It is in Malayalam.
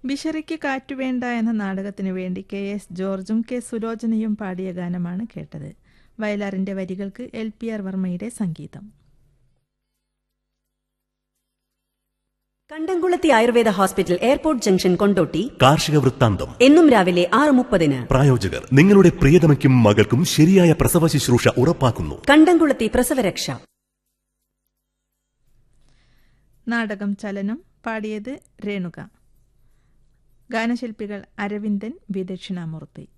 ബിഷറിക്ക് കാറ്റുവേണ്ട എന്ന നാടകത്തിനു വേണ്ടി കെ എസ് ജോർജും കെ സുലോചനയും പാടിയ ഗാനമാണ് കേട്ടത് വയലാറിന്റെ വരികൾക്ക് എൽ പി ആർ വർമ്മയുടെ സംഗീതം കണ്ടംകുളത്തി Ayurveda hospital airport junction Kondotty കാർഷിക വൃത്താന്തം എന്നും രാവിലെ ആറ് മുപ്പതിന് പ്രായോജകർ നിങ്ങളുടെ പ്രിയതമയ്ക്കും മകൾക്കും ശരിയായ പ്രസവ ശുശ്രൂഷ ഉറപ്പാക്കുന്നു കണ്ടംകുളത്തി പ്രസവരക്ഷ നാടകം ചലനം പാടിയത് രേണുക ഗാനശില്പികൾ അരവിന്ദൻ വി ദക്ഷിണാമൂർത്തി